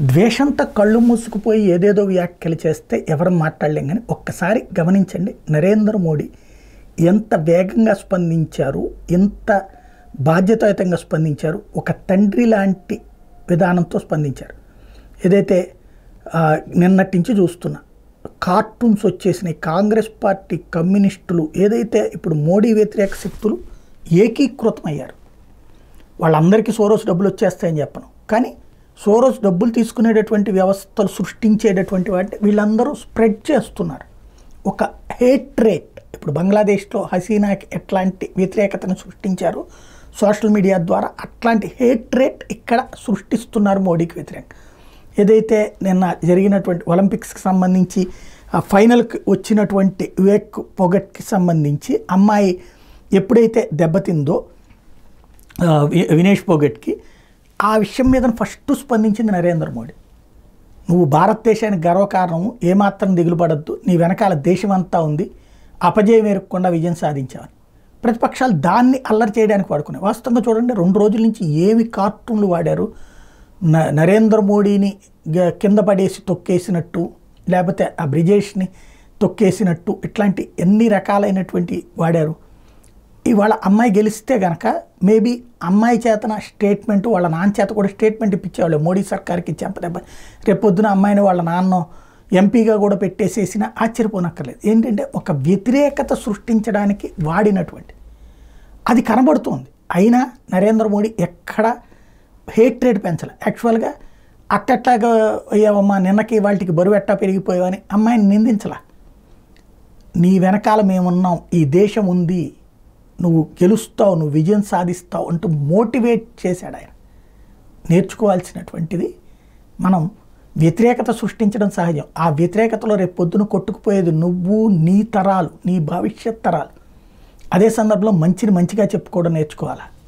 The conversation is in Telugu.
ద్వేషంతో కళ్ళు మూసుకుపోయి ఏదేదో వ్యాఖ్యలు చేస్తే ఎవరు మాట్లాడలేం కానీ ఒక్కసారి గమనించండి నరేంద్ర మోడీ ఎంత వేగంగా స్పందించారు ఎంత బాధ్యతాయుతంగా స్పందించారు ఒక తండ్రి లాంటి విధానంతో స్పందించారు ఏదైతే ఆ, నిన్నటి నుంచి చూస్తున్నా కార్టూన్స్ వచ్చేసినాయి కాంగ్రెస్ పార్టీ కమ్యూనిస్టులు ఏదైతే ఇప్పుడు మోడీ వ్యతిరేక శక్తులు ఏకీకృతమయ్యారు వాళ్ళందరికీ సోరోస్ డబ్బులు వచ్చేస్తాయని చెప్పను కానీ సోరోస్ డబ్బులు తీసుకునేటటువంటి వ్యవస్థలు సృష్టించేటటువంటి వాటి వీళ్ళందరూ స్ప్రెడ్ చేస్తున్నారు ఒక హేట్ రేట్ ఇప్పుడు బంగ్లాదేశ్లో హసీనాకి ఎట్లాంటి వ్యతిరేకతను సృష్టించారు సోషల్ మీడియా ద్వారా అట్లాంటి హేట్ రేట్ ఇక్కడ సృష్టిస్తున్నారు మోడీకి వ్యతిరేకంగా ఏదైతే నిన్న జరిగినటువంటి ఒలింపిక్స్కి సంబంధించి ఆ ఫైనల్కి వచ్చినటువంటి వివేక్ పొగట్కి సంబంధించి అమ్మాయి ఎప్పుడైతే దెబ్బతిందో ఆ, వి- వినేష్ పోగట్కి ఆ విషయం మీద ఫస్ట్ స్పందించింది నరేంద్ర మోడీ నువ్వు భారతదేశానికి గర్వకారణము ఏమాత్రం దిగులు పడద్దు నీ వెనకాల దేశం అంతా ఉంది అపజయం ఎరగకుండా విజయం సాధించావని ప్రతిపక్షాలు దాన్ని అల్లరి చేయడానికి వాడుకున్నాయి వాస్తవంగా చూడండి రెండు రోజుల నుంచి ఏమి కార్టూన్లు వాడారు న నరేంద్ర మోడీని గ- కింద పడేసి తొక్కేసినట్టు లేకపోతే ఆ బ్రిజేష్ని తొక్కేసినట్టు ఇట్లాంటి ఎన్ని రకాలైనటువంటి వాడారు ఇవాళ అమ్మాయి గెలిస్తే గనక మేబీ అమ్మాయి చేతన స్టేట్మెంట్ వాళ్ళ నాన్న చేత కూడా స్టేట్మెంట్ ఇప్పించేవాళ్ళు మోడీ సర్కార్కి చెంపదెబ్బ రేపు పొద్దున అమ్మాయిని వాళ్ళ నాన్న ఎంపీగా కూడా పెట్టేసేసిన ఆశ్చర్యపోనక్కర్లేదు ఏంటంటే ఒక వ్యతిరేకత సృష్టించడానికి వాడినటువంటి అది కనబడుతోంది అయినా నరేంద్ర మోడీ ఎక్కడ హేట్ రేట్ పెంచలే యాక్చువల్గా అట్టట్లాగా అయ్యావమ్మా నిన్నకి వాళ్ళకి బరువు ఎట్టా పెరిగిపోయావని అమ్మాయిని నిందించలా నీ వెనకాల మేమున్నాం ఈ దేశం ఉంది నువ్వు గెలుస్తావు నువ్వు విజయం సాధిస్తావు అంటూ మోటివేట్ చేశాడు ఆయన నేర్చుకోవాల్సినటువంటిది మనం వ్యతిరేకత సృష్టించడం సహజం ఆ వ్యతిరేకతలో రేపు పొద్దున కొట్టుకుపోయేది నువ్వు నీ తరాలు నీ భవిష్యత్ తరాలు అదే సందర్భంలో మంచిని మంచిగా చెప్పుకోవడం నేర్చుకోవాలి